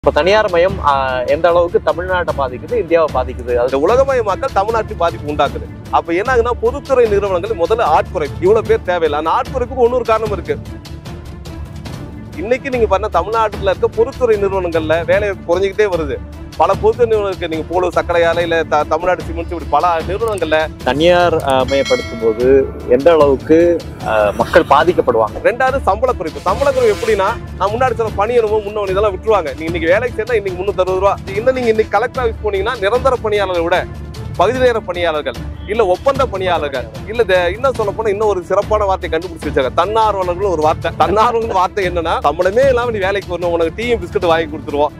இப்போ தனியார் மயம் ஆஹ், எந்த அளவுக்கு தமிழ்நாட்டை பாதிக்குது இந்தியாவை பாதிக்குது அது இந்த உலகமயமாக்கல் தமிழ்நாட்டில் பாதிப்பு உண்டாக்குது அப்ப என்ன ஆகுதுன்னா பொதுத்துறை நிறுவனங்கள் முதல்ல ஆட்குறைப்பு இவ்வளவு பேர் தேவையில்லை அந்த ஆட்குறைப்புக்கு இன்னொரு காரணம் இருக்கு இன்னைக்கு நீங்க பண்ண தமிழ்நாட்டுல இருக்க பொதுத்துறை நிறுவனங்கள்ல வேலை குறைஞ்சிக்கிட்டே வருது பல பொது நிறுவனம் இருக்கு நீங்க போல சக்கரை ஆலை இல்ல த- தமிழ்நாடு சிமெண்ட் இப்படி பல நிறுவனங்கள்ல தனியார் ஆஹ், மயப்படுத்தும் போது எந்த அளவுக்கு ஆஹ், மக்கள் பாதிக்கப்படுவாங்க ரெண்டாவது சம்பள குறைப்பு சம்பள குறைப்பு எப்படின்னா நான் முன்னாடி சொன்ன பணி அனுபவம் முன்னோன் இதெல்லாம் விட்டுருவாங்க நீங்க இன்னைக்கு வேலைக்கு சேர்ந்தா இன்னைக்கு முன்னூத்தி அறுபது ரூபா இன்னும் நீங்க இன்னைக்கு கலெக்டர் ஆஃபீஸ் போனீங்கன்னா நிரந்தர பணியாளர்களை விட பகுதி நேர பணியாளர்கள் இல்ல ஒப்பந்த பணியாளர்கள் இல்ல இந்த- இன்னும் சொல்ல போனா இன்னும் ஒரு சிறப்பான வார்த்தை கண்டுபிடிச்சு வச்சாங்க தன்னார்வலர்கள் ஒரு வார்த்தை தன்னார்வலர்கள் வார்த்தை என்னன்னா சம்பளமே இல்லாம நீ வேலைக்கு வரணும் உனக்கு டீயும் பிஸ்கட் வாங்கி கொடுத்துருவோம்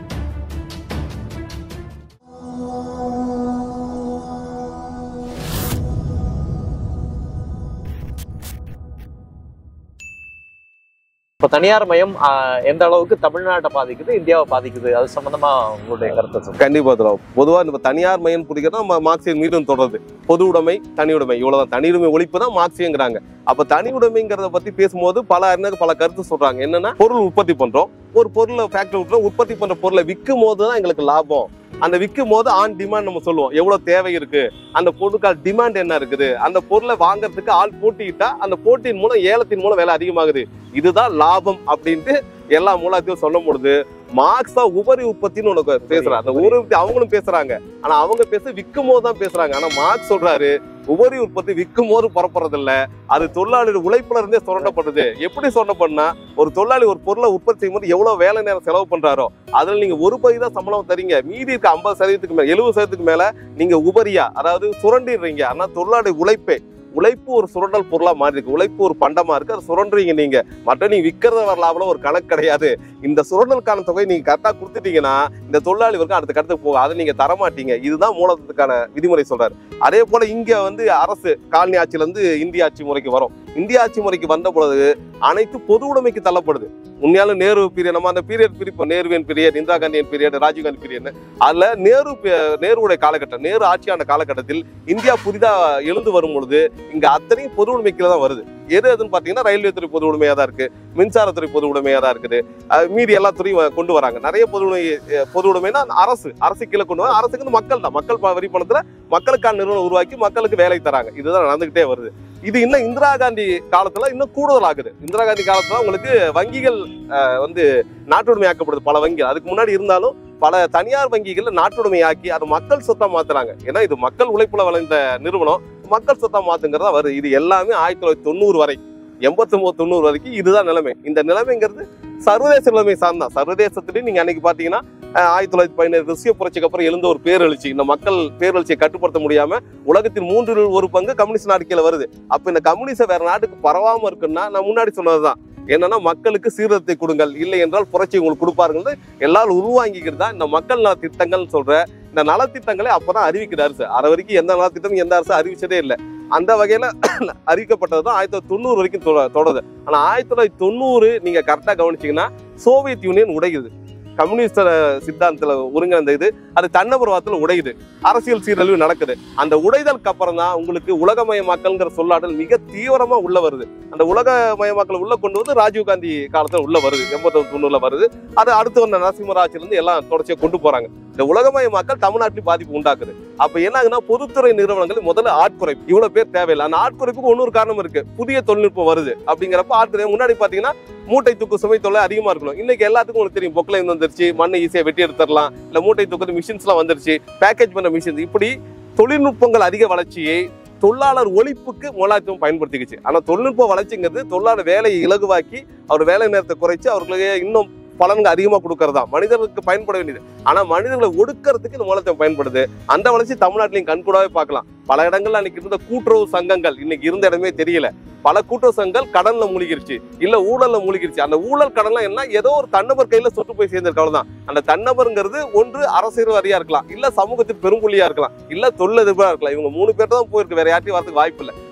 இப்போ தனியார் மயம் ஆஹ், எந்த அளவுக்கு தமிழ்நாட்டை பாதிக்குது இந்தியாவை பாதிக்குது அது சம்பந்தமா உங்களுடைய கருத்தை சொல்லுங்க கண்டிப்பா தரும் பொதுவா இந்த தனியார் மையம் பிடிக்கிறதா நம்ம மார்க்சியம் மீண்டும் தொடருது பொது உடைமை தனி உடைமை இவ்வளவுதான் தனி உடைமை ஒழிப்பு தான் மார்க்சியங்கிறாங்க அப்ப தனி உடைமைங்கிறத பத்தி பேசும்போது பல அறிஞர்கள் பல கருத்து சொல்றாங்க என்னன்னா பொருள் உற்பத்தி பண்றோம் ஒரு பொருளை ஃபேக்டரி விட்டுறோம் உற்பத்தி பண்ற பொருளை விற்கும் போது தான் எங்களுக்கு லாபம் அந்த விற்கும் போது ஆன் டிமாண்ட் நம்ம சொல்லுவோம் எவ்வளவு தேவை இருக்கு அந்த பொருட்கள் டிமாண்ட் என்ன இருக்குது அந்த பொருளை வாங்குறதுக்கு ஆள் போட்டியிட்டா அந்த போட்டியின் மூலம் ஏலத்தின் மூலம் வேலை அதிகமாகுது இதுதான் லாபம் அப்படின்ட்டு எல்லா மூலத்தையும் சொல்லும் பொழுது மார்க்ஸ் தான் உபரி உற்பத்தின்னு உனக்கு பேசுறாங்க அந்த உபரி உற்பத்தி அவங்களும் பேசுறாங்க ஆனா அவங்க பேச விற்கும் போது தான் பேசுறாங்க ஆனா மார்க்ஸ் சொல்றாரு உபரி உற்பத்தி விற்கும் போது புறப்படுறது இல்ல அது தொழிலாளர் உழைப்புல இருந்தே சுரண்டப்படுது எப்படி சுரண்டப்படுனா ஒரு தொழிலாளி ஒரு பொருளை உற்பத்தி செய்யும் போது எவ்வளவு வேலை நேரம் செலவு பண்றாரோ அதுல நீங்க ஒரு பகுதி தான் சம்பளம் தரீங்க மீதி இருக்க ஐம்பது சதவீதத்துக்கு மேல எழுபது சதவீதத்துக்கு மேல நீங்க உபரியா அதாவது சுரண்டிடுறீங்க ஆனா தொழிலாளி உழைப்பே உழைப்பு ஒரு சுரண்டல் பொருளா மாறி இருக்கு உழைப்பு ஒரு பண்டமா இருக்கு அதை சுரண்டுறீங்க நீங்க மற்ற நீங்க விற்கிறத வர லாபம் ஒரு கணக்கு கிடையாது இந்த சுரண்டலுக்கான தொகை நீங்க கரெக்டா கொடுத்துட்டீங்கன்னா இந்த தொழிலாளி வர்க்கம் அடுத்த கருத்துக்கு போகும் அதை நீங்க தரமாட்டீங்க இதுதான் மூலத்துக்கான விதிமுறை சொல்றாரு அதே போல இங்க வந்து அரசு காலனி ஆட்சியில இருந்து இந்திய ஆட்சி முறைக்கு வரும் இந்திய ஆட்சி முறைக்கு வந்த பொழுது அனைத்து பொது உடைமைக்கு தள்ளப்படுது உண்மையாலும் நேரு பீரியட் நம்ம அந்த பீரியட் பிரிப்போம் நேருவின் பீரியட் இந்திரா காந்தியின் பீரியட் ராஜீவ்காந்தி பீரியட் அதுல நேரு பி- நேருவுடைய காலகட்டம் நேரு ஆட்சியான காலகட்டத்தில் இந்தியா புதிதா எழுந்து வரும் பொழுது இங்க அத்தனையும் பொது உடைமைக்குள்ள தான் வருது எது எதுன்னு பாத்தீங்கன்னா ரயில்வே துறை பொது உடைமையா தான் இருக்கு மின்சாரத்துறை பொது உடைமையா தான் இருக்குது அஹ் மீதி எல்லா துறையும் வ- கொண்டு வராங்க நிறைய பொது உடைமை அஹ் பொது உடைமைனா அந்த அரசு அரசு கீழே கொண்டு வர அரசுக்கு வந்து மக்கள் தான் மக்கள் ப- வரி பணத்துல மக்களுக்கான நிறுவனம் உருவாக்கி மக்களுக்கு வேலை தராங்க இதுதான் நடந்துகிட்டே வருது இது இன்னும் இந்திரா காந்தி காலத்துல இன்னும் கூடுதல் ஆகுது இந்திரா காந்தி காலத்துல உங்களுக்கு வங்கிகள் அஹ், வந்து நாட்டுடைமை ஆக்கப்படுது பல வங்கிகள் அதுக்கு முன்னாடி இருந்தாலும் பல தனியார் வங்கிகள்ல நாட்டுடைமை ஆக்கி அது மக்கள் சொத்தா மாத்துறாங்க ஏன்னா இது மக்கள் உழைப்புல வளர்ந்த நிறுவனம் மக்கள் சொத்தா மாத்துங்கிறதா வருது இது எல்லாமே ஆயிரத்தி தொள்ளாயிரத்தி தொண்ணூறு வரை எண்பத்தொன்பது தொண்ணூறு வரைக்கும் இதுதான் நிலைமை இந்த நிலைமைங்கிறது சர்வதேச நிலைமை சார்ந்தான் சர்வதேசத்திலையும் நீங்க அன்னைக்கு பாத்தீங்கன்னா அஹ், ஆயிரத்தி தொள்ளாயிரத்தி பதினேழு ருசிய புரட்சிக்கு அப்புறம் எழுந்த ஒரு பேரெழுச்சி இந்த மக்கள் பேரெழுச்சியை கட்டுப்படுத்த முடியாம உலகத்தின் மூன்றில் ஒரு பங்கு கம்யூனிஸ்ட் நாடு கீழே வருது அப்ப இந்த கம்யூனிஸ்ட வேற நாட்டுக்கு பரவாம இருக்குன்னா நான் முன்னாடி சொன்னதுதான் என்னன்னா மக்களுக்கு சீர்திருத்தத்தை கொடுங்கள் இல்லை என்றால் புரட்சி உங்களுக்கு கொடுப்பாருங்கிறது எல்லாரும் உருவாங்கிக்கிட்டு தான் இந்த மக்கள் நல திட்டங்கள்னு சொல்ற இந்த நலத்திட்டங்களை அப்பதான் அறிவிக்குது அரசு அது வரைக்கும் எந்த நலத்திட்டமும் எந்த அரசு அறிவிச்சதே இல்லை அந்த வகையில அறிவிக்கப்பட்டது தான் ஆயிரத்தி தொள்ளாயிரத்தி தொண்ணூறு வரைக்கும் தொட- தொடருது ஆனா ஆயிரத்தி தொள்ளாயிரத்தி தொண்ணூறு நீங்க கரெக்டா கவனிச்சீங்கன்னா சோவியத் யூனியன் உடையுது கம்யூனிஸ்ட் சித்தாந்தத்துல ஒருங்கிணைந்த இது அது தன்னபுரவாதத்துல உடையுது அரசியல் சீரழிவு நடக்குது அந்த உடைதலுக்கு அப்புறம் தான் உங்களுக்கு உலகமயமாக்கல்ங்கிற சொல்லாடல் மிக தீவிரமா உள்ள வருது அந்த உலகமயமாக்கல் உள்ள கொண்டு வந்து ராஜீவ்காந்தி காலத்துல உள்ள வருது எண்பத்தொன்று தொண்ணூறுல வருது அது அடுத்து வந்த நரசிம்மராஜ்ல இருந்து எல்லாம் தொடர்ச்சியா கொண்டு போறாங்க இந்த உலகமயமாக்கல் தமிழ்நாட்டிலும் பாதிப்பு உண்டாக்குது அப்ப என்ன ஆகுதுன்னா பொதுத்துறை நிறுவனங்கள் முதல்ல ஆட்குறைப்பு இவ்வளவு பேர் தேவையில்லை அந்த ஆட்குறைப்புக்கு இன்னொரு காரணம் இருக்கு புதிய தொழில்நுட்பம் வருது அப்படிங்கிறப்ப ஆட்குறை முன்னாடி பாத்தீங்கன்னா மூட்டை தூக்கு சுமை தொல்லை அதிகமா இருக்கணும் இன்னைக்கு எல்லாத்துக்கும் உங்களுக்கு தெரியும் பொக்லைன் வந்துருச்சு மண்ணை ஈஸியா வெட்டி எடுத்துடலாம் இல்ல மூட்டை தூக்கு மிஷின்ஸ் எல்லாம் வந்துருச்சு பேக்கேஜ் பண்ண மிஷின்ஸ் இப்படி தொழில்நுட்பங்கள் அதிக வளர்ச்சியை தொழிலாளர் ஒழிப்புக்கு மூலாத்துவம் பயன்படுத்திக்கிச்சு ஆனா தொழில்நுட்ப வளர்ச்சிங்கிறது தொழிலாளர் வேலையை இலகுவாக்கி அவர் வேலை நேரத்தை குறைச்சு அவர்களுக்கு இன்னும் பலன்கள் அதிகமா கொடுக்கறதா மனிதர்களுக்கு பயன்பட வேண்டியது ஆனா மனிதர்களை ஒடுக்கிறதுக்கு இந்த மூலத்தை பயன்படுது அந்த வளர்ச்சி தமிழ்நாட்டிலையும் கண்கூடாவே பார்க்கலாம் பல இடங்கள்ல அன்னைக்கு இருந்த கூட்டுறவு சங்கங்கள் இன்னைக்கு இருந்த இடமே தெரியல பல கூட்டுறவு சங்கங்கள் கடன்ல மூழ்கிருச்சு இல்ல ஊழல்ல மூழ்கிருச்சு அந்த ஊழல் கடன்லாம் என்ன ஏதோ ஒரு தன்னபர் கையில சொத்து போய் சேர்ந்திருக்க அவ்வளவுதான் அந்த தன்னபருங்கிறது ஒன்று அரசியல்வாதியா இருக்கலாம் இல்ல சமூகத்தின் பெரும்புள்ளியா இருக்கலாம் இல்ல தொழிலதிபரா இருக்கலாம் இவங்க மூணு பேர் தான் போயிருக்கு வேற யார்ட்டையும் வரதுக்கு வாய்ப்பு இல்லை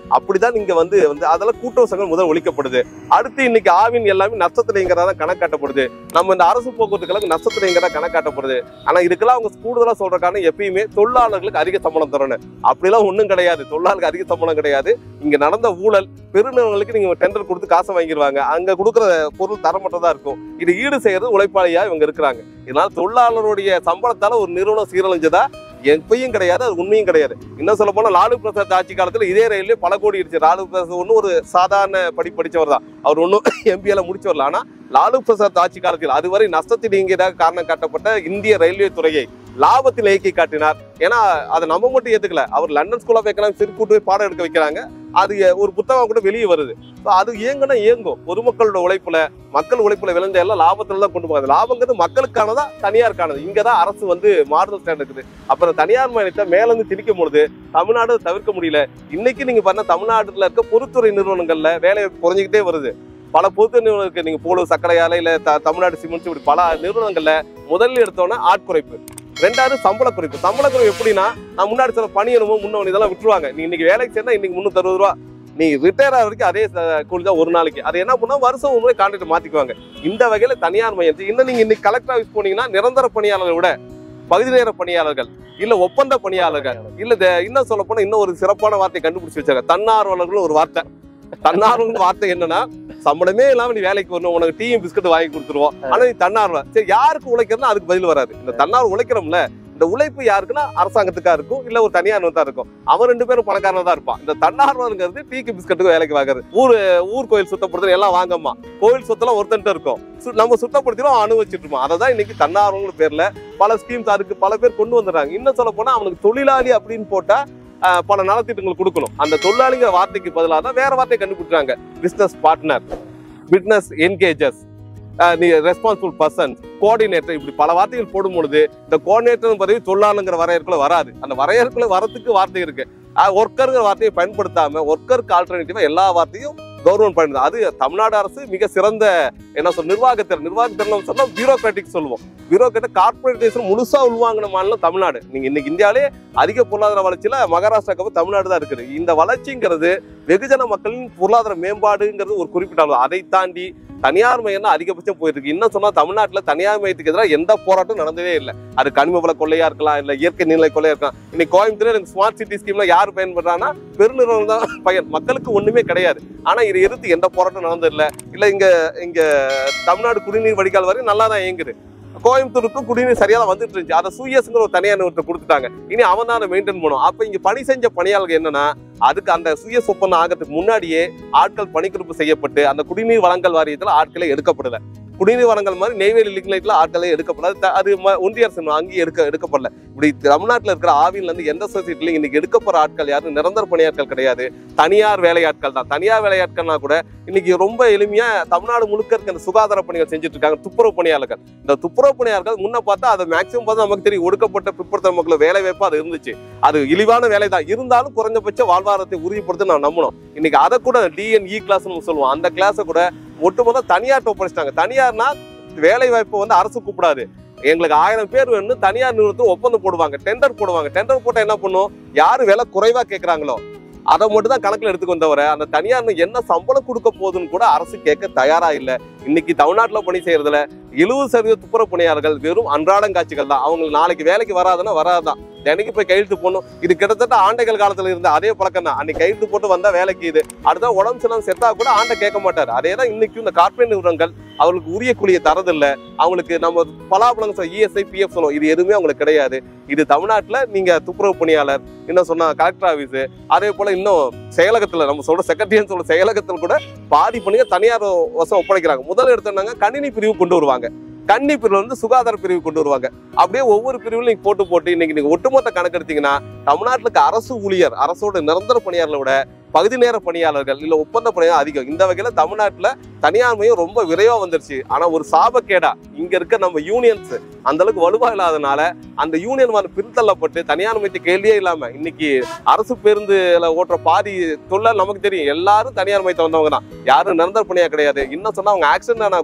அப்படிதான் இங்க வந்து வந்து அதெல்லாம் கூட்டுறவு சங்கம் முதல் ஒழிக்கப்படுது அடுத்து இன்னைக்கு ஆவின் எல்லாமே நஷ்டத்திலேங்கிறதா கணக்காட்டப்படுது நம்ம இந்த அரசு போக்குவரத்து கழகம் நஷ்டத்திலேங்கிறதா கணக்காட்டப்படுது ஆனா இதுக்கெல்லாம் அவங்க கூடுதலா சொல்ற காரணம் எப்பயுமே தொழிலாளர்களுக்கு அதிக சம்பளம் தரணும் அப்படிலாம் ஒண்ணும் கிடையாது தொழிலாளருக்கு அதிக சம்பளம் கிடையாது இங்க நடந்த ஊழல் பெருநிறுவனங்களுக்கு நீங்க டெண்டர் கொடுத்து காசை வாங்கிடுவாங்க அங்க கொடுக்குற பொருள் தரமற்றதா இருக்கும் இது ஈடு செய்யறது உழைப்பாளியா இவங்க இருக்கிறாங்க இதனால தொழிலாளருடைய சம்பளத்தால ஒரு நிறுவனம் சீரழிஞ்சதா எப்பயும் கிடையாது அது உண்மையும் கிடையாது இன்னும் சொல்ல போனா லாலு பிரசாத் ஆட்சி காலத்துல இதே ரயிலே பல கோடி இடிச்சு லாலு பிரசாத் ஒன்றும் ஒரு சாதாரண படி படிச்சவர் தான் அவர் ஒன்றும் எம்பிஎல முடிச்சு வரல ஆனா லாலு பிரசாத் ஆட்சி காலத்தில் அதுவரை நஷ்டத்தில் இயங்கியதாக காரணம் காட்டப்பட்ட இந்திய ரயில்வே துறையை லாபத்தில் இயக்கி காட்டினார் ஏன்னா அதை நம்ம மட்டும் ஏத்துக்கல அவர் லண்டன் ஸ்கூல் ஆஃப் எக்கனாமிக்ஸ் திருக்கூட்டு போய் பாடம் எடுக்க வைக்கிறாங்க அது ஒரு புத்தகம் கூட வெளியே வருது So அது இயங்குனா இயங்கும் பொதுமக்களோட உழைப்புல மக்கள் உழைப்புல விளைஞ்ச எல்லாம் லாபத்துல தான் கொண்டு போகாது லாபங்கிறது மக்களுக்கானதா தனியாருக்கானது இங்கதான் அரசு வந்து மாறுதல் ஸ்டாண்ட் இருக்குது அப்புறம் தனியார் மயத்தை மேல இருந்து திணிக்கும் பொழுது தமிழ்நாடு தவிர்க்க முடியல இன்னைக்கு நீங்க பார்த்தா தமிழ்நாட்டுல இருக்க பொதுத்துறை நிறுவனங்கள்ல வேலை குறைஞ்சிக்கிட்டே வருது பல பொது நிறுவனங்களுக்கு நீங்க போலு சர்க்கரை ஆலை இல்ல த- தமிழ்நாடு சிமெண்ட்ஸ் இப்படி பல நிறுவனங்கள்ல முதல்ல எடுத்தோன்னே ஆட்குறைப்பு ரெண்டாவது சம்பள குறைப்பு சம்பள குறைப்பு எப்படின்னா நான் முன்னாடி சொல்ல பணியணுமோ முன்னவன் இதெல்லாம் விட்டுருவாங்க நீ இன்னைக்கு வேலைக்கு சேர்ந்தா இன்னைக்கு முன்னூத்தி அறுபது ரூபா நீ ரிட்டையர் ஆகிற வரைக்கும் அதே ச- கூலி தான் ஒரு நாளைக்கு அது என்ன பண்ணா வருஷம் ஒரு முறை கான்ட்ராக்ட் மாத்திக்குவாங்க இந்த வகையில தனியார் மையம் இன்னும் நீங்க இன்னைக்கு கலெக்டர் ஆஃபீஸ் போனீங்கன்னா நிரந்தர பணியாளர்களை விட பகுதி நேர பணியாளர்கள் இல்ல ஒப்பந்த பணியாளர்கள் இல்ல இந்த- இன்னும் சொல்ல போனா இன்னும் ஒரு சிறப்பான வார்த்தையை கண்டுபிடிச்சு வச்சாங்க தன்னார்வலர்கள் ஒரு வார்த்தை தன்னார்வலர் வார்த்தை என்னன்னா சம்பளமே இல்லாம நீ வேலைக்கு வரணும் உனக்கு டீயும் பிஸ்கட் வாங்கி கொடுத்துருவோம் ஆனா நீ தன்னார்வ சரி யாருக்கு உழைக்கிறனா அதுக்கு பதில் வராது இந்த தன்னார்வ உழைக்கிறோம்ல இந்த உழைப்பு யாருக்குன்னா அரசாங்கத்துக்கா இருக்கும் இல்ல ஒரு தனியார் தான் இருக்கும் அவன் ரெண்டு பேரும் பணக்காரனா தான் இருப்பான் இந்த தன்னார்வங்கிறது டீக்கு பிஸ்கட்டுக்கு வேலைக்கு வாங்குறது ஊர் ஊர் கோயில் சுத்தப்படுத்துறது எல்லாம் வாங்கம்மா கோயில் சொத்தெல்லாம் ஒருத்தன்ட்ட இருக்கும் சு- நம்ம சுத்தப்படுத்திடும் அவன் அனுபவிச்சுட்டு இருப்பான் அதை தான் இன்னைக்கு தன்னார்வங்கிற பேர்ல பல ஸ்கீம்ஸ் அதுக்கு பல பேர் கொண்டு வந்துடுறாங்க இன்னும் சொல்ல போனா அவனுக்கு தொழிலாளி அப்படின்னு போட்டா ஆஹ், பல நலத்திட்டங்கள் கொடுக்கணும் அந்த தொழிலாளிங்கிற வார்த்தைக்கு பதிலாக தான் வேற வார்த்தை கண்டுபிடிச்சாங்க பிசினஸ் பார்ட்னர் பிட்னஸ் என்கேஜஸ் நீ ரெஸ்பான்சிபிள் பர்சன் கோஆர்டினேட்டர் இப்படி பல வார்த்தைகள் போடும் பொழுது இந்த கோஆர்டினேட்டர் பதவி தொழிலாளங்கிற வரையறுக்குள்ள வராது அந்த வரையறுக்குள்ள வரத்துக்கு வார்த்தை இருக்கு ஒர்க்கருங்கிற வார்த்தையை பயன்படுத்தாம ஒர்க்கருக்கு ஆல்டர்னேட்டிவா எல்லா வார்த்தையும் கவர்மெண்ட் பண்ணுது அது தமிழ்நாடு அரசு மிக சிறந்த என்ன சொல் நிர்வாகத்திறன் நிர்வாகத்திறன் சொன்னா பியூரோக்ராட்டிக் சொல்லுவோம் பியூரோக்ராட்டிக் கார்பரேட்டேஷன் முழுசா உள்வாங்கின மாநிலம் தமிழ்நாடு நீங்க இன்னைக்கு இந்தியாவிலே அதிக பொருளாதார வளர்ச்சியில மகாராஷ்டிராக்கு அப்புறம் தமிழ்நாடு தான் இருக்குது இந்த வளர்ச்சிங்கிறது வெகுஜன மக்களின் பொருளாதார மேம்பாடுங்கிறது ஒரு குறிப்பிட்ட அளவு அதை தாண்டி தனியார் மையம் தான் அதிகபட்சம் போயிட்டு இருக்கு இன்னும் சொன்னா தமிழ்நாட்டுல தனியார் மையத்துக்கு எதிராக எந்த போராட்டம் நடந்ததே இல்லை அது கனிம வள கொள்ளையா இருக்கலாம் இல்ல இயற்கை நிலை கொள்ளையா இருக்கலாம் இன்னைக்கு கோயம்புத்தூர் எனக்கு ஸ்மார்ட் சிட்டி ஸ்கீம்ல யார் பயன்படுறாங்கன்னா பெருநிறுவனம் தான் பயன் மக்களுக்கு ஒண்ணுமே கிடையாது ஆனா இதை எதிர்த்து எந்த போராட்டம் நடந்ததில்ல இல்ல இங்க இங்க தமிழ்நாடு குடிநீர் வடிகால் வரையும் நல்லா தான் இயங்குது கோயம்புத்தூருக்கு குடிநீர் சரியா தான் வந்துட்டு இருந்துச்சு அதை சூயஸ்ங்கிற ஒரு தனியார் நிறுவனத்தை கொடுத்துட்டாங்க இனி அவன் தான் மெயின்டைன் பண்ணும் அப்ப இங்க பணி செஞ்ச பணியாளர்கள் என்னன்னா அதுக்கு அந்த சுயஸ் ஒப்பந்தம் ஆகிறதுக்கு முன்னாடியே ஆட்கள் பணிக்குறிப்பு செய்யப்பட்டு அந்த குடிநீர் வழங்கல் வாரியத்துல ஆட்களே எடுக்கப்படல குடிநீர் வழங்கல் மாதிரி நெய்வேலி லிக்லைட்ல ஆட்களே எடுக்கப்படல அது த- அது ம- ஒன்றிய அரசு அங்கேயும் எடுக்க எடுக்கப்படல இப்படி தமிழ்நாட்டுல இருக்கிற ஆவின்ல இருந்து எந்த சொசைட்டிலையும் இன்னைக்கு எடுக்கப்படுற ஆட்கள் யாரும் நிரந்தர பணியாட்கள் கிடையாது தனியார் வேலையாட்கள் தான் தனியார் வேலையாட்கள்னா கூட இன்னைக்கு ரொம்ப எளிமையா தமிழ்நாடு முழுக்க இருக்க அந்த சுகாதார பணிகள் செஞ்சுட்டு இருக்காங்க துப்புரவு பணியாளர்கள் இந்த துப்புரவு பணியாளர்கள் முன்ன பார்த்தா அது மேக்சிமம் பார்த்தா நமக்கு தெரியும் ஒடுக்கப்பட்ட பிற்படுத்த மக்கள் வேலை வாய்ப்பு அது இருந்துச்சு அது இழிவான வேலை தான் இருந்தாலும் குறைஞ்சபட்ச வாழ்வாதாரத்தை உறுதிப்படுத்த நான் நம்பணும் இன்னைக்கு அதை கூட டிஎன்இ கிளாஸ் சொல்லுவோம் அந்த கிளாஸை கூட ஒட்டுமொத்த தனியார் ஒப்படைச்சிட்டாங்க தனியார்னா வேலை வாய்ப்பு வந்து அரசு கூப்பிடாது எங்களுக்கு ஆயிரம் பேர் வேணும்னு தனியார் நிறுவனத்துக்கு ஒப்பந்தம் போடுவாங்க டெண்டர் போடுவாங்க டெண்டர் போட்டா என்ன பண்ணும் யாரு விலை குறைவா கேட்கறாங்களோ அதை மட்டும் தான் கணக்குல எடுத்துக்கோ தவிர அந்த தனியார் என்ன சம்பளம் கொடுக்க போகுதுன்னு கூட அரசு கேட்க தயாரா இல்ல இன்னைக்கு தமிழ்நாட்டுல பணி செய்யறதுல எழுபது சதவீத துப்புரவு பணியாளர்கள் வெறும் அன்றாடங்காட்சிகள் தான் அவங்களுக்கு நாளைக்கு வேலைக்கு வராதுன்னா வராதுதான் தினைக்கு போய் கையெழுத்து போடணும் இது கிட்டத்தட்ட ஆண்டைகள் காலத்துல இருந்த அதே பழக்கம் தான் அன்னைக்கு கையெழுத்து போட்டு வந்தா வேலைக்கு இது அடுத்த உடம்பு சரியில்லாம செத்தா கூட ஆண்டை கேட்க மாட்டாரு அதே தான் இன்னைக்கும் இந்த கார்பரேட் நிறுவனங்கள் அவங்களுக்கு உரிய கூலியை தரதில்ல அவங்களுக்கு நம்ம பலாபலங்க இஎஸ்ஐ பிஎஃப் சொல்லுவோம் இது எதுவுமே அவங்களுக்கு கிடையாது இது தமிழ்நாட்டுல நீங்க துப்புரவு பணியாளர் இன்னும் சொன்னா கலெக்டர் ஆபீஸ் அதே போல இன்னும் செயலகத்துல நம்ம சொல்ற செக்ரட்டரின்னு சொல்ற செயலகத்துல கூட பாதி பணியை தனியார் வசம் ஒப்படைக்கிறாங்க முதல் எடுத்தோம்னாங்க கணினி பிரிவு கொண்டு வருவாங்க கன்னி பிரிவு வந்து சுகாதார பிரிவு கொண்டு வருவாங்க அப்படியே ஒவ்வொரு பிரிவுலையும் நீங்க போட்டு போட்டு இன்னைக்கு நீங்க ஒட்டுமொத்த கணக்கு எடுத்தீங்கன்னா தமிழ்நாட்டுல இருக்க அரசு ஊழியர் அரசோட நிரந்தர பணியாளர்களை விட பகுதி நேர பணியாளர்கள் இல்ல ஒப்பந்த பணியாளர் அதிகம் இந்த வகையில தமிழ்நாட்டுல தனியார் மையம் ரொம்ப விரைவா வந்துருச்சு ஆனா ஒரு சாபக்கேடா இங்க இருக்க நம்ம யூனியன்ஸ் அந்த அளவுக்கு வலுவா இல்லாதனால அந்த யூனியன் வந்து பின்தள்ளப்பட்டு தனியார் மையத்தை கேள்வியே இல்லாம இன்னைக்கு அரசு பேருந்துல ஓட்டுற பாதி தொழிலாளர் நமக்கு தெரியும் எல்லாரும் தனியார் மையத்தை வந்தவங்க தான் யாரும் நிரந்தர பணியா கிடையாது இன்னும் சொன்னா அவங்க ஆக்சிடென்ட் ஆனா கூட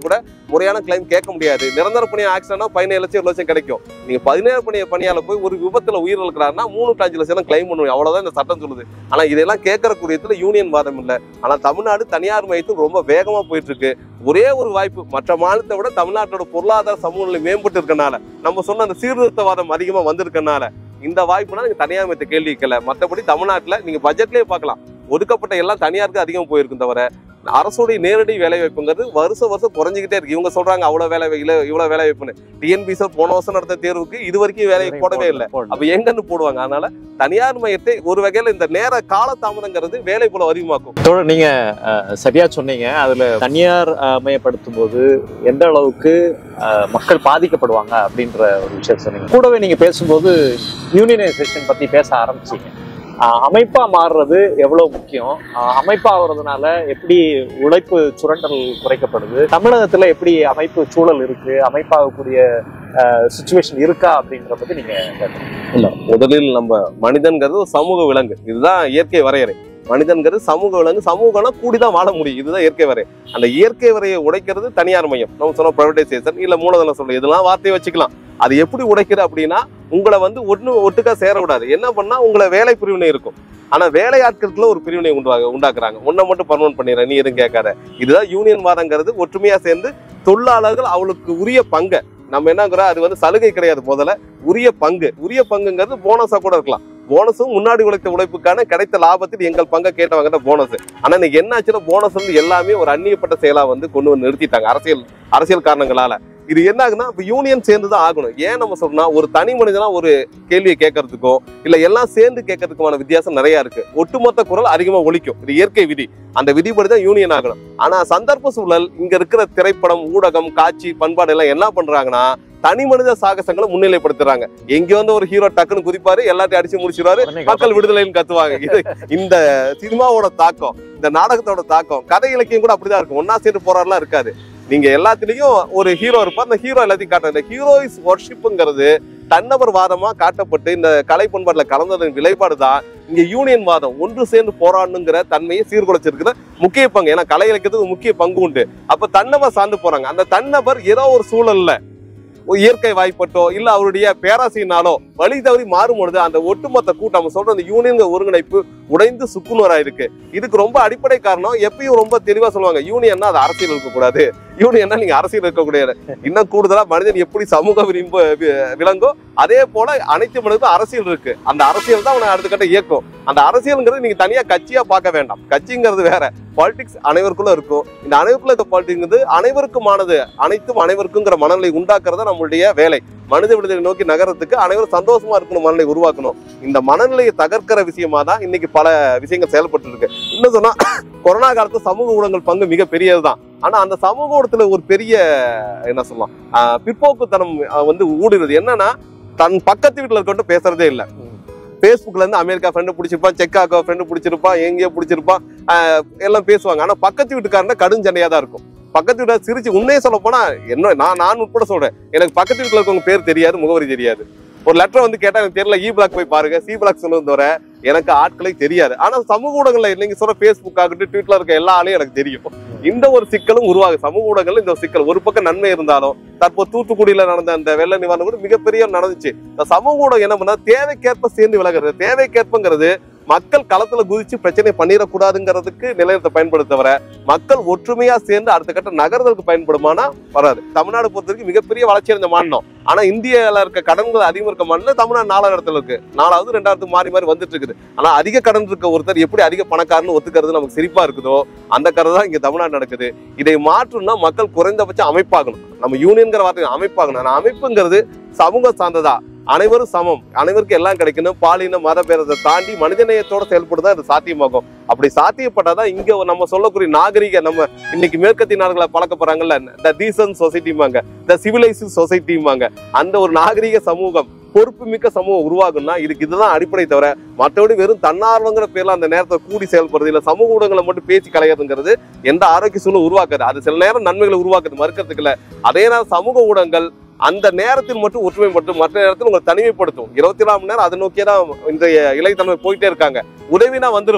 முறையான கிளைம் கேட்க முடியாது நிரந்தர பணி ஆக்சிடென்ட்னா பதினேழு லட்சம் இருபது லட்சம் கிடைக்கும் நீங்க பதினேழு பணி பணியால போய் ஒரு விபத்துல உயிர் இழக்கிறாருன்னா மூணு to அஞ்சு லட்சம் கிளைம் பண்ணுவோம் அவ்வளவுதான் இந்த சட்டம் சொல்லுது ஆனா இதெல்லாம் கேட்கற கூடியத்துல யூனியன் வாதம் இல்ல ஆனா தமிழ்நாடு தனியார் மையத்துக்கு ரொம்ப வேகமா போயிட்டு இருக்கு ஒரே ஒரு வாய்ப்பு மற்ற மாநிலத்தை விட தமிழ்நாட்டோட பொருளாதார சமூக நிலை மேம்பட்டு இருக்கனால நம்ம சொன்ன அந்த சீர்திருத்தவாதம் அதிகமா வந்திருக்கனால இந்த வாய்ப்புனா நீங்க தனியார் மையத்தை கேள்வி கேட்கல மற்றபடி தமிழ்நாட்டுல நீங்க பட்ஜெட்லயே பார்க்கலாம் ஒதுக்கப்பட்ட எல்லாம் தனியாருக்கு அதிகம் போயிருக்கும் தவிர அரசுடைய நேரடி வேலை வாய்ப்புங்கிறது வருஷம் வருஷம் குறைஞ்சிக்கிட்டே இருக்கு இவங்க சொல்றாங்க அவ்வளவு வேலை இல்லை இவ்வளவு வேலை வாய்ப்புன்னு டிஎன்பிசி போன வருஷம் நடந்த தேர்வுக்கு இது வரைக்கும் வேலை போடவே இல்லை அப்ப எங்கன்னு போடுவாங்க அதனால தனியார் மையத்தை ஒரு வகையில இந்த நேர கால தாமதங்கிறது வேலை போல அதிகமாக்கும் தோழர் நீங்க அஹ், சரியா சொன்னீங்க அதுல தனியார் அஹ், மயப்படுத்தும் போது எந்த அளவுக்கு அஹ், மக்கள் பாதிக்கப்படுவாங்க அப்படின்ற ஒரு விஷயம் சொன்னீங்க கூடவே நீங்க பேசும்போது யூனியனைசேஷன் பத்தி பேச ஆரம்பிச்சீங்க அஹ், அமைப்பா மாறுறது எவ்வளவு முக்கியம் அஹ், அமைப்பா ஆகுறதுனால எப்படி உழைப்பு சுரண்டல் குறைக்கப்படுது தமிழகத்துல எப்படி அமைப்பு சூழல் இருக்கு அமைப்பாகக்கூடிய சுச்சுவேஷன் இருக்கா அப்படின்ற பத்தி நீங்க இல்ல முதலில் நம்ம மனிதன்கிறது ஒரு சமூக விலங்கு இதுதான் இயற்கை வரையறை மனிதன்கிறது சமூக விலங்கு சமூகம்னா கூடிதான் வாழ முடியும் இதுதான் இயற்கை வரை அந்த இயற்கை வரையை உடைக்கிறது தனியார் மையம் நம்ம சொன்ன பிரைவேடைசேஷன் இல்ல மூலதனம் சொல்ல இதெல்லாம் வார்த்தையை வச்சுக்கலாம் அது எப்படி உடைக்கிறது அப்படின்னா உங்களை வந்து ஒண்ணு ஒட்டுக்கா சேர விடாது என்ன பண்ணா உங்களை வேலை பிரிவினை இருக்கும் ஆனா வேலை ஆட்களுக்குள்ள ஒரு பிரிவினை உண்டாக உண்டாக்குறாங்க உன்னை மட்டும் பர்மனன்ட் பண்ணிடுற நீ எதுவும் கேட்காத இதுதான் யூனியன் வாதங்கிறது ஒற்றுமையா சேர்ந்து தொழிலாளர்கள் அவளுக்கு உரிய பங்கை நம்ம என்னங்கிறோம் அது வந்து சலுகை கிடையாது முதல்ல உரிய பங்கு உரிய பங்குங்கிறது போனஸா கூட இருக்கலாம் போனஸும் முன்னாடி உழைத்த உழைப்புக்கான கிடைத்த லாபத்தில் எங்கள் பங்கை கேட்டவங்க தான் போனஸ் ஆனா இன்னைக்கு என்ன ஆச்சுன்னா போனஸ் வந்து எல்லாமே ஒரு அந்நியப்பட்ட செயலா வந்து கொண்டு வந்து நிறுத்திட்டாங்க அரசியல் அரசியல் காரணங்களால இது என்ன ஆகுதுன்னா இப்ப யூனியன் சேர்ந்து தான் ஆகணும் ஏன் நம்ம சொன்னா ஒரு தனி மனிதனா ஒரு கேள்வியை கேட்கறதுக்கோ இல்ல எல்லாம் சேர்ந்து கேட்கறதுக்குமான வித்தியாசம் நிறைய இருக்கு ஒட்டுமொத்த குரல் அதிகமா ஒலிக்கும் இது இயற்கை விதி அந்த விதிப்படி தான் யூனியன் ஆகணும் ஆனா சந்தர்ப்ப சூழல் இங்க இருக்கிற திரைப்படம் ஊடகம் காட்சி பண்பாடு எல்லாம் என்ன பண்றாங்கன்னா தனி மனித சாகசங்களை முன்னிலைப்படுத்துறாங்க எங்க வந்து ஒரு ஹீரோ டக்குன்னு குதிப்பாரு எல்லாத்தையும் அடிச்சு முடிச்சிருவாரு மக்கள் விடுதலைன்னு கத்துவாங்க இது இந்த சினிமாவோட தாக்கம் இந்த நாடகத்தோட தாக்கம் கதை இலக்கியம் கூட அப்படிதான் இருக்கும் ஒன்னா சேர்ந்து போராடலாம் இருக்காது நீங்க எல்லாத்துலயும் ஒரு ஹீரோ இருப்பார் அந்த ஹீரோ எல்லாத்தையும் காட்டுற இந்த ஹீரோயிஸ் ஒர்ஷிப்புங்கிறது தன்னவர் வாதமா காட்டப்பட்டு இந்த கலை பண்பாட்டுல கலந்ததன் விளைபாடு தான் இங்க யூனியன் வாதம் ஒன்று சேர்ந்து போராடணுங்கிற தன்மையை சீர்குலைச்சிருக்கிற முக்கிய பங்கு ஏன்னா கலை இலக்கியத்துக்கு முக்கிய பங்கு உண்டு அப்ப தன்னவர் சார்ந்து போறாங்க அந்த தன்னவர் ஏதோ ஒரு சூழல்ல ஒரு இயற்கை வாய்ப்பட்டோ இல்ல அவருடைய பேராசையினாலோ வழி தவறி மாறும் பொழுது அந்த ஒட்டுமொத்த கூட்டம் நம்ம சொல்ற அந்த யூனியன் ஒருங்கிணைப்பு உடைந்து சுக்குநூறாயிருக்கு இதுக்கு ரொம்ப அடிப்படை காரணம் எப்பயும் ரொம்ப தெளிவா சொல்லுவாங்க யூனியன்னா அது அரசியல் இருக்கக்கூடாது யூனியன்னா நீங்க அரசியல் இருக்கக்கூடாது இன்னும் கூடுதலா மனிதன் எப்படி சமூக விரும்ப வி- விளங்கோ அதே போல அனைத்து மனிதனுக்கும் அரசியல் இருக்கு அந்த அரசியல் தான் அவனை அடுத்த கட்ட இயக்கும் அந்த அரசியல்ங்கிறது நீங்க தனியா கட்சியா பார்க்க வேண்டாம் கட்சிங்கிறது வேற பாலிடிக்ஸ் அனைவருக்குள்ள இருக்கும் இந்த அனைவருக்குள்ள இருக்க பாலிடிக்ஸ் அனைவருக்குமானது அனைத்தும் அனைவருக்குங்கிற மனநிலை உண்டாக்குறதா நம்மளுடைய வேலை மனித விடுதலை நோக்கி நகரத்துக்கு அனைவரும் சந்தோஷமா இருக்கணும் மனநிலை உருவாக்கணும் இந்த மனநிலையை தகர்க்கிற விஷயமா தான் இன்னைக்கு பல விஷயங்கள் செயல்பட்டு இருக்கு இன்னும் சொன்னா கொரோனா காலத்துல சமூக ஊடகங்கள் பங்கு மிக பெரியதுதான் ஆனா அந்த சமூக ஊடகத்துல ஒரு பெரிய என்ன சொல்லலாம் ஆஹ் பிற்போக்குத்தனம் ஆஹ் வந்து ஊடுருது என்னன்னா தன் பக்கத்து வீட்டுல இருக்கட்டும் பேசுறதே இல்ல பேஸ்புக்ல இருந்து அமெரிக்கா ஃப்ரெண்டு பிடிச்சிருப்பான் செக்காக்கோ ஃப்ரெண்டு பிடிச்சிருப்பான் எங்கேயோ பிடிச்சிருப்பான் ஆஹ் எல்லாம் பேசுவாங்க ஆனா பக்கத்து வீட்டுக்காரன கடும் சண்டையா தான் இருக்கும் பக்கத்து வீட்டுல சிரிச்சு உண்மையை சொல்ல போனா என்ன நான் நான் உட்பட சொல்றேன் எனக்கு பக்கத்து வீட்டுல இருக்கவங்க பேர் தெரியாது முகவரி தெரியாது ஒரு லெட்டர் வந்து கேட்டா எனக்கு தெரியல இ பிளாக் போய் பாருங்க சி பிளாக் சொல்லுவது தவிர எனக்கு ஆட்களை தெரியாது ஆனா சமூக ஊடகங்கள்ல நீங்க சொல்ற பேஸ்புக் ஆகட்டும் ட்விட்டர்ல இருக்க எல்லா ஆளையும் எனக்கு தெரியும் இந்த ஒரு சிக்கலும் உருவாகுது சமூக ஊடகங்கள்ல இந்த ஒரு சிக்கல் ஒரு பக்கம் நன்மை இருந்தாலும் தற்போது தூத்துக்குடியில நடந்த அந்த வெள்ள நிவாரணம் கூட மிகப்பெரிய நடந்துச்சு இந்த சமூக ஊடகம் என்ன பண்ணா தேவைக்கேற்ப சேர்ந்து விலகுறது தேவைக்கேற்பங்கிறது மக்கள் களத்துல குதிச்சு பிரச்சனை பண்ணிடக்கூடாதுங்கிறதுக்கு நிலையத்தை பயன்படுத்தவர மக்கள் ஒற்றுமையா சேர்ந்து அடுத்த கட்ட நகர்தலுக்கு பயன்படுமானா வராது தமிழ்நாடு பொறுத்த வரைக்கும் மிகப்பெரிய வளர்ச்சி அடைந்த மாநிலம் ஆனா இந்தியால இருக்க கடன்கள் அதிகம் இருக்க மாநிலம் தமிழ்நாடு நாலாவது இடத்துல இருக்கு நாலாவது ரெண்டாவது மாறி மாறி வந்துட்டு இருக்குது ஆனா அதிக கடன் இருக்க ஒருத்தர் எப்படி அதிக பணக்காரன்னு ஒத்துக்கிறது நமக்கு சிரிப்பா இருக்குதோ அந்த கதை தான் இங்க தமிழ்நாடு நடக்குது இதை மாற்றணும்னா மக்கள் குறைந்தபட்சம் அமைப்பாகணும் நம்ம யூனியன்கிற வார்த்தை அமைப்பாகணும் ஆனா அமைப்புங்கிறது சமூக சார்ந்ததா அனைவரும் சமம் அனைவருக்கும் எல்லாம் கிடைக்கணும் பாலின மத பேரத்தை தாண்டி மனிதநேயத்தோட செயல்படுதான் இது சாத்தியமாகும் அப்படி சாத்தியப்பட்டாதான் இங்க நம்ம சொல்லக்கூடிய நாகரிக நம்ம இன்னைக்கு மேற்கத்திய நாடுகளை பழக்க போறாங்கல்ல த டீசன்ட் சொசைட்டிமாங்க த சிவிலைஸ்ட் சொசைட்டிமாங்க அந்த ஒரு நாகரிக சமூகம் பொறுப்புமிக்க சமூகம் உருவாகும்னா இதுக்கு இதுதான் அடிப்படை தவிர மற்றபடி வெறும் தன்னார்வங்கிற பேர்ல அந்த நேரத்தை கூடி செயல்படுறது இல்ல சமூக ஊடகங்களை மட்டும் பேசி கலையிறதுங்கிறது எந்த ஆரோக்கிய சூழலும் உருவாக்காது அது சில நேரம் நன்மைகளை உருவாக்குது மறுக்கிறதுக்கு இல்ல அதே நேரம் சமூக ஊடகங்கள் அந்த நேரத்தில் மட்டும் ஒற்றுமைப்பட்டு மற்ற நேரத்தில் உங்களை தனிமைப்படுத்தும் இருபத்தி நாலு மணி நேரம் அதை நோக்கியே தான் இன்றைய இளைத்தன்மை போயிட்டே இருக்காங்க உதவினா வந்துருவான்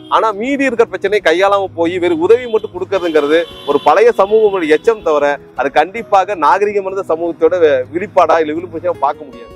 ஆனா மீதி இருக்கிற பிரச்சனையை கையாளாம போய் வெறும் உதவி மட்டும் கொடுக்கறதுங்கிறது ஒரு பழைய சமூகம் எச்சம் தவிர அது கண்டிப்பாக நாகரிகம் இருந்த சமூகத்தோட வெளிப்பாடா இல்ல விழுப்புச்சா பார்க்க முடியாது